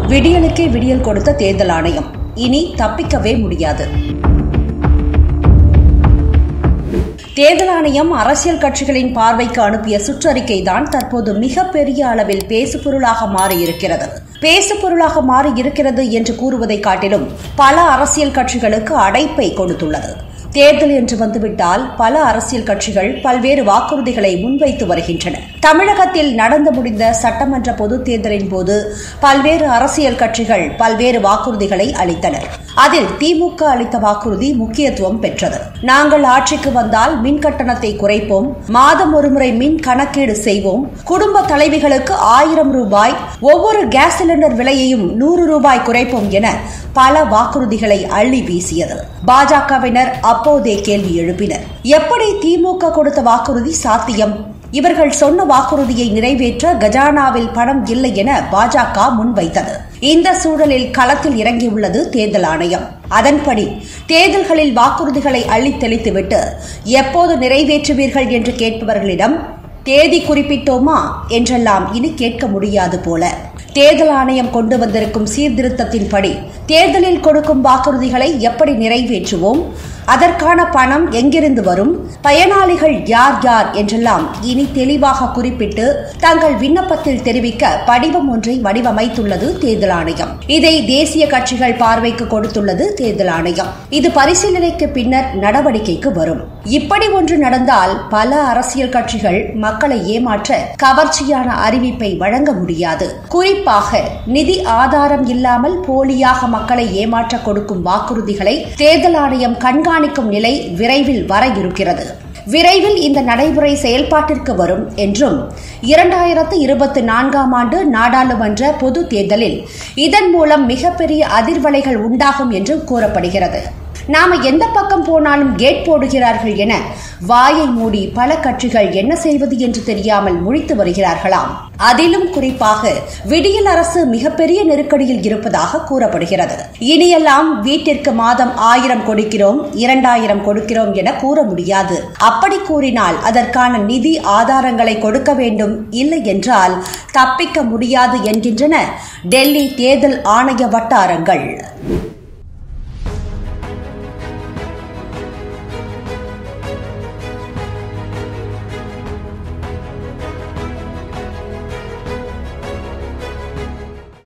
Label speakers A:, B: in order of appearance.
A: விடியலுக்கே விடியல் கொடுத்த தேர்தல் ஆணையம் இனி தப்பிக்கவே முடியாது தேர்தல் ஆணையம் அரசியல் கட்சிகளின் பார்வைக்கு அனுப்பிய சுற்றறிக்கை தான் தற்போது மிகப்பெரிய அளவில் பேசுபொருளாக மாறியிருக்கிறது பேசுபொருளாக மாறி இருக்கிறது என்று கூறுவதை காட்டிலும் பல அரசியல் கட்சிகளுக்கு அடைப்பை கொடுத்துள்ளது தேர்தல் என்று வந்துவிட்டால் பல அரசியல் கட்சிகள் பல்வேறு வாக்குறுதிகளை முன்வைத்து வருகின்றன தமிழகத்தில் நடந்து முடிந்த சட்டமன்ற பொதுத் தேர்தலின் போது பல்வேறு அரசியல் கட்சிகள் பல்வேறு வாக்குறுதிகளை அளித்தனர் அதில் திமுக அளித்த வாக்குறுதி முக்கியத்துவம் பெற்றது நாங்கள் ஆட்சிக்கு வந்தால் மின் கட்டணத்தை குறைப்போம் மாதம் ஒருமுறை மின் கணக்கீடு செய்வோம் குடும்ப தலைவிகளுக்கு ஆயிரம் ரூபாய் ஒவ்வொரு கேஸ் சிலிண்டர் விலையையும் நூறு ரூபாய் குறைப்போம் என பல வாக்குறுதிகளை அள்ளி வீசியது பாஜகவினர் அப்போதே கேள்வி எழுப்பினர் எப்படி திமுக கொடுத்த வாக்குறுதி சாத்தியம் இவர்கள் சொன்ன வாக்குறுதியை நிறைவேற்ற கஜானாவில் பணம் இல்லை என பாஜக முன்வைத்தது இந்த சூழலில் களத்தில் இறங்கியுள்ளது தேர்தல் ஆணையம் அதன்படி தேர்தல்களில் வாக்குறுதிகளை அள்ளி தெளித்துவிட்டு எப்போது நிறைவேற்றுவீர்கள் என்று கேட்பவர்களிடம் தேதி குறிப்பிட்டோமா என்றெல்லாம் இனி கேட்க முடியாது போல தேர்தல் ஆணையம் கொண்டு வந்திருக்கும் சீர்திருத்தத்தின்படி தேர்தலில் கொடுக்கும் வாக்குறுதிகளை எப்படி நிறைவேற்றுவோம் அதற்கான பணம் எங்கிருந்து வரும் பயனாளிகள் யார் யார் என்றெல்லாம் இனி தெளிவாக குறிப்பிட்டு தங்கள் விண்ணப்பத்தில் தெரிவிக்க படிவம் ஒன்றை வடிவமைத்துள்ளது தேர்தல் ஆணையம் இதை தேசிய கட்சிகள் பார்வைக்கு கொடுத்துள்ளது தேர்தல் ஆணையம் இது பரிசீலனைக்கு பின்னர் நடவடிக்கைக்கு வரும் இப்படி ஒன்று நடந்தால் பல அரசியல் கட்சிகள் மக்களை ஏமாற்ற கவர்ச்சியான அறிவிப்பை வழங்க முடியாது குறிப்பாக நிதி ஆதாரம் இல்லாமல் போலியாக மக்களை ஏமாற்ற கொடுக்கும் வாக்குறுதிகளை தேர்தல் ஆணையம் கண்காணிக்கும் நிலை விரைவில் வர இருக்கிறது விரைவில் இந்த நடைமுறை செயல்பாட்டிற்கு வரும் என்றும் இரண்டாயிரத்து இருபத்தி நான்காம் ஆண்டு நாடாளுமன்ற பொது தேர்தலில் இதன் மூலம் மிகப்பெரிய அதிர்வலைகள் உண்டாகும் என்றும் கூறப்படுகிறது நாம எந்த பக்கம் போனாலும் கேட் போடுகிறார்கள் என வாயை மூடி பல கட்சிகள் என்ன செய்வது என்று தெரியாமல் முழித்து வருகிறார்களாம் அதிலும் குறிப்பாக விடியல் அரசு மிகப்பெரிய நெருக்கடியில் இருப்பதாக கூறப்படுகிறது இனியெல்லாம் வீட்டிற்கு மாதம் ஆயிரம் கொடுக்கிறோம் இரண்டாயிரம் கொடுக்கிறோம் என கூற முடியாது அப்படி கூறினால் அதற்கான நிதி ஆதாரங்களை கொடுக்க வேண்டும் இல்லை என்றால் தப்பிக்க முடியாது என்கின்றன டெல்லி தேர்தல் ஆணைய வட்டாரங்கள்